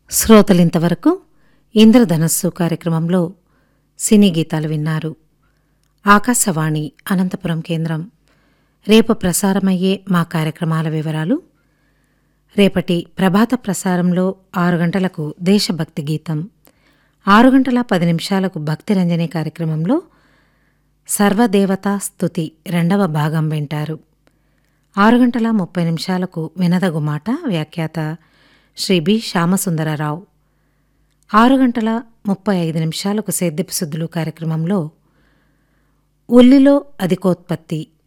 శ్రోతలింతవరకు ఇంద్రధనస్సు కార్యక్రమంలో సినీ గీతాలు విన్నారు ఆకాశవాణి అనంతపురం కేంద్రం రేపు ప్రసారమయ్యే మా కార్యక్రమాల వివరాలు రేపటి ప్రభాత ప్రసారంలో ఆరు గంటలకు దేశభక్తి గీతం ఆరు గంటల పది నిమిషాలకు భక్తి రంజని కార్యక్రమంలో సర్వదేవతా స్తుతి రెండవ భాగం వింటారు ఆరు గంటల ముప్పై నిమిషాలకు వినదగు మాట వ్యాఖ్యాత శ్రీ బి శ్యామసుందరరావు ఆరు గంటల ముప్పై ఐదు నిమిషాలకు సేద్యపు శుద్ధులు కార్యక్రమంలో ఉల్లిలో అధికోత్పత్తి